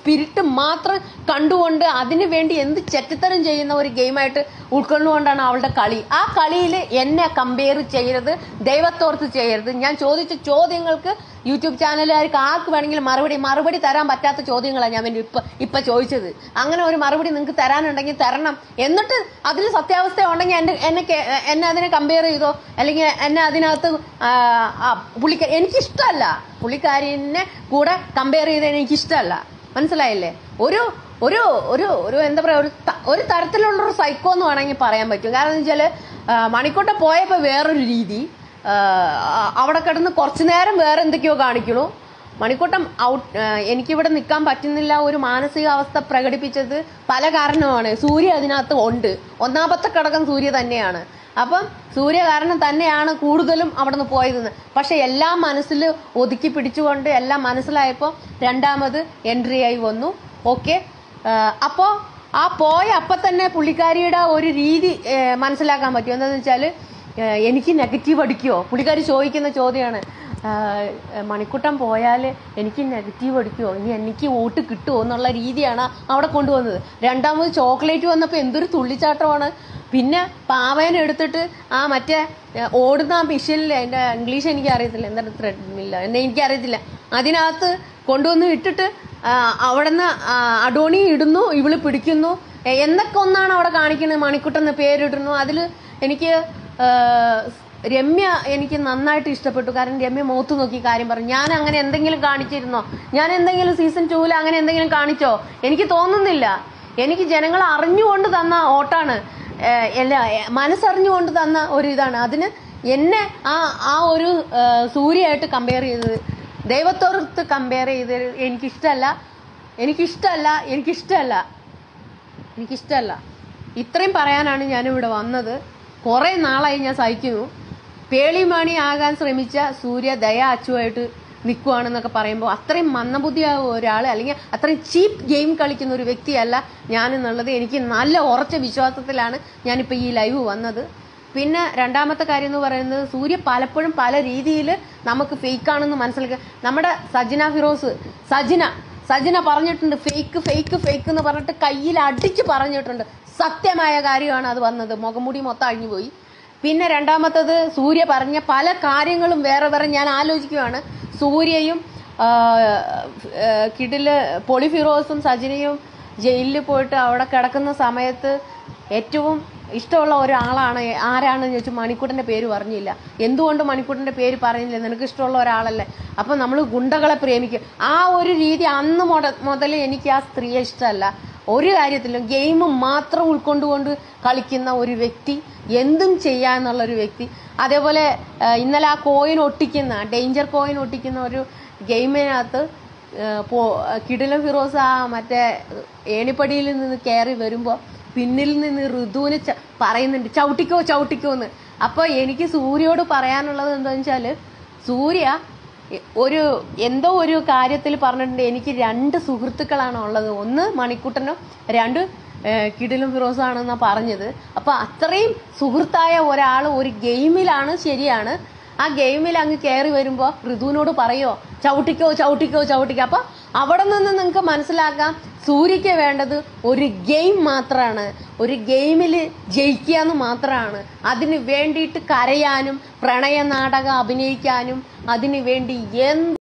spirit മാത്രം കണ്ടുകൊണ്ട് അതിനു വേണ്ടി എന്ത് ചെറ്റത്തരം ചെയ്യുന്ന ഒരു ഗെയിമായിട്ട് ഉൾക്കൊണ്ടുകൊണ്ടാണ് അവളുടെ കളി ആ കളിയിൽ എന്നെ കമ്പയർ ചെയ്യരുത് ദൈവത്തോർത്ത് ചെയ്യരുത് ഞാൻ ചോദിച്ച ചോദ്യങ്ങൾക്ക് യൂട്യൂബ് ചാനലുകാർക്ക് ആർക്ക് വേണമെങ്കിലും മറുപടി മറുപടി തരാൻ പറ്റാത്ത ചോദ്യങ്ങളാണ് ഞാൻ വേണ്ടി ഇപ്പൊ ഇപ്പൊ ചോദിച്ചത് അങ്ങനെ ഒരു മറുപടി നിങ്ങൾക്ക് തരാനുണ്ടെങ്കിൽ തരണം എന്നിട്ട് അതിൽ സത്യാവസ്ഥ ഉണ്ടെങ്കിൽ എന്നെ എന്നെ കേ- എന്നെ അതിനെ കമ്പയർ ചെയ്തോ അല്ലെങ്കിൽ എന്നെ അതിനകത്ത് ആ, ആ, പുള്ളിക്കാരി എനിക്കിഷ്ടമല്ല പുള്ളിക്കാരിനെ കൂടെ കമ്പയർ ചെയ്ത് എനിക്കിഷ്ടമല്ല മനസ്സിലായില്ലേ ഒരു ഒരു ഒരു ഒരു എന്താ പറയാ ഒരു ത- ഒരു തരത്തിലുള്ള ഒരു സൈക്കോ എന്ന് വേണമെങ്കിൽ പറയാൻ പറ്റും കാരണം എന്ന് വെച്ചാല് ആ, മണിക്കൂട്ട പോയപ്പോ വേറൊരു രീതി ആ, അവിടെ കിടന്ന് കുറച്ചു നേരം വേറെ എന്തൊക്കെയോ കാണിക്കണു മണിക്കൂട്ടം ഔട്ട് എനിക്കിവിടെ നിൽക്കാൻ പറ്റുന്നില്ല ഒരു മാനസികാവസ്ഥ പ്രകടിപ്പിച്ചത് പല കാരണമാണ് സൂര്യ അതിനകത്ത് ഉണ്ട് ഒന്നാമത്തെ ഘടകം സൂര്യ തന്നെയാണ് അപ്പം സൂര്യ കാരണം തന്നെയാണ് കൂടുതലും അവിടെ നിന്ന് പോയതെന്ന് പക്ഷെ എല്ലാം മനസ്സിൽ ഒതുക്കി പിടിച്ചുകൊണ്ട് എല്ലാം മനസ്സിലായപ്പോൾ രണ്ടാമത് എൻട്രി ആയി വന്നു ഓക്കെ അപ്പോൾ ആ പോയ അപ്പം തന്നെ പുള്ളിക്കാരിയുടെ ഒരു രീതി ഏ, മനസ്സിലാക്കാൻ പറ്റും എന്താണെന്ന് വെച്ചാൽ എനിക്ക് നെഗറ്റീവ് അടിക്കുമോ പുള്ളിക്കാരി ചോദിക്കുന്ന ചോദ്യമാണ് മണിക്കുട്ടം പോയാൽ എനിക്ക് നെഗറ്റീവ് അടിക്കുമോ ഇനി എനിക്ക് വോട്ട് കിട്ടുമോ എന്നുള്ള രീതിയാണ് അവിടെ കൊണ്ടുവന്നത് രണ്ടാമത് ചോക്ലേറ്റ് വന്നപ്പോൾ എന്തൊരു തുള്ളിച്ചാട്ടമാണ് പിന്നെ പാവേനെ എടുത്തിട്ട് ആ മറ്റേ ഏ, ഓടുന്ന ആ മിഷനിൽ അതിൻ്റെ ഇംഗ്ലീഷ് എനിക്ക് അറിയത്തില്ല എന്താണ് ത്രെഡില്ല എന്നെ എനിക്കറിയത്തില്ല അതിനകത്ത് കൊണ്ടുവന്ന് ഇട്ടിട്ട് ആ, അവിടുന്ന് ആ, അഡോണി ഇടുന്നു ഇവള് പിടിക്കുന്നു എ- എന്നൊക്കെ ഒന്നാണ് അവിടെ കാണിക്കുന്നത് മണിക്കുട്ടെന്ന് പേരിടുന്നു അതിൽ എനിക്ക് ആ, രമ്യ എനിക്ക് നന്നായിട്ട് ഇഷ്ടപ്പെട്ടു കാരണം രമ്യ മുഖത്ത് നോക്കി കാര്യം പറഞ്ഞു ഞാൻ അങ്ങനെ എന്തെങ്കിലും കാണിച്ചിരുന്നോ ഞാൻ എന്തെങ്കിലും സീസൺ ടൂവിൽ അങ്ങനെ എന്തെങ്കിലും കാണിച്ചോ എനിക്ക് തോന്നുന്നില്ല എനിക്ക് ജനങ്ങൾ അറിഞ്ഞുകൊണ്ട് തന്ന ഓട്ടാണ് ഏഹ് എല്ലാ ഏഹ് മനസ്സറിഞ്ഞുകൊണ്ട് തന്ന ഒരു ഇതാണ് അതിന് എന്നെ ആ ആ ഒരു ഏഹ് സൂര്യയായിട്ട് കമ്പയർ ചെയ്തത് ദൈവത്തോടത്ത് കമ്പയർ ചെയ്ത് എനിക്കിഷ്ടമല്ല എനിക്കിഷ്ടമല്ല എനിക്കിഷ്ടമല്ല എനിക്കിഷ്ടമല്ല ഇത്രയും പറയാനാണ് ഞാനിവിടെ വന്നത് കുറേ നാളായി ഞാൻ സഹിക്കുന്നു പേളിമാണി ആകാൻ ശ്രമിച്ച സൂര്യ ദയ അച്ചുവായിട്ട് നിൽക്കുവാണെന്നൊക്കെ പറയുമ്പോൾ അത്രയും മന്ദബുദ്ധിയായ ഒരാൾ അല്ലെങ്കിൽ അത്രയും ചീപ്പ് ഗെയിം കളിക്കുന്ന ഒരു വ്യക്തിയല്ല ഞാൻ എന്നുള്ളത് എനിക്ക് നല്ല ഉറച്ച വിശ്വാസത്തിലാണ് ഞാനിപ്പോൾ ഈ ലൈവ് വന്നത് പിന്നെ രണ്ടാമത്തെ കാര്യം എന്ന് പറയുന്നത് സൂര്യ പലപ്പോഴും പല രീതിയിൽ നമുക്ക് ഫേക്ക് ആണെന്ന് മനസ്സിലാക്കുക നമ്മുടെ സജിന ഫിറോസ് സജിന സജിന പറഞ്ഞിട്ടുണ്ട് ഫേക്ക് ഫേക്ക് ഫേക്ക് എന്ന് പറഞ്ഞിട്ട് കയ്യിൽ അടിച്ച് പറഞ്ഞിട്ടുണ്ട് സത്യമായ കാര്യമാണ് അത് വന്നത് മുഖംമുടി മൊത്തം അഴിഞ്ഞു പോയി പിന്നെ രണ്ടാമത്തത് സൂര്യ പറഞ്ഞ പല കാര്യങ്ങളും വേറെ വേറെ ഞാൻ ആലോചിക്കുകയാണ് സൂര്യയും ആ, ആ, കിടില് പൊളിഫിറോസും സജിനയും ജയിലിൽ പോയിട്ട് അവിടെ കിടക്കുന്ന സമയത്ത് ഏറ്റവും ഇഷ്ടമുള്ള ഒരാളാണ് ആരാണെന്ന് ചോദിച്ചു മണിക്കൂട്ടന്റെ പേര് പറഞ്ഞില്ല എന്തുകൊണ്ട് മണിക്കൂട്ടന്റെ പേര് പറഞ്ഞില്ല നിനക്ക് ഇഷ്ടമുള്ള ഒരാളല്ലേ അപ്പം നമ്മൾ ഗുണ്ടകളെ പ്രേമിക്കും ആ ഒരു രീതി അന്ന് മുത മുതൽ എനിക്ക് ആ സ്ത്രീയെ ഇഷ്ടമല്ല ഒരു കാര്യത്തിലും ഗെയിം മാത്രം ഉൾക്കൊണ്ടുകൊണ്ട് കളിക്കുന്ന ഒരു വ്യക്തി എന്തും ചെയ്യാന്നുള്ള ഒരു വ്യക്തി അതേപോലെ ആ, ഇന്നലെ ആ കോയിൻ ഒട്ടിക്കുന്ന ഡേഞ്ചർ കോയിൻ ഒട്ടിക്കുന്ന ഒരു ഗെയിമിനകത്ത് ഏഹ് പോ കിടിലൻ ഫിറോസ് ആ മറ്റേ ഏണിപ്പടിയിൽ നിന്ന് കയറി വരുമ്പോൾ പിന്നിൽ നിന്ന് ഋതുവിന് ച- പറയുന്നുണ്ട് ചവിട്ടിക്കോ ചവിട്ടിക്കോ എന്ന് അപ്പോൾ എനിക്ക് സൂര്യയോട് പറയാനുള്ളത് എന്താണെന്ന് വെച്ചാൽ സൂര്യ എ- ഒരു എന്തോ ഒരു കാര്യത്തിൽ പറഞ്ഞിട്ടുണ്ട് എനിക്ക് രണ്ട് സുഹൃത്തുക്കളാണ് ഉള്ളത് ഒന്ന് മണിക്കുട്ടനും രണ്ട് ഏഹ് കിടിലും ഫിറോസാണെന്നാണ് പറഞ്ഞത് അപ്പോൾ അത്രയും സുഹൃത്തായ ഒരാൾ ഒരു ഗെയിമിലാണ് ശരിയാണ് ആ ഗെയിമിൽ അങ്ങ് കയറി വരുമ്പോൾ ഋതുവിനോട് പറയോ ചവിട്ടിക്കോ ചവിട്ടിക്കോ ചവിട്ടിക്കോ അപ്പൊ അവിടെ നിന്ന് നിങ്ങൾക്ക് മനസ്സിലാക്കാം സൂര്യക്ക് വേണ്ടത് ഒരു ഗെയിം മാത്രമാണ് ഒരു ഗെയിമിൽ ജയിക്കുക എന്ന് മാത്രമാണ് അതിന് വേണ്ടിയിട്ട് കരയാനും പ്രണയ നാടകം അഭിനയിക്കാനും അതിന് വേണ്ടി എന്ത്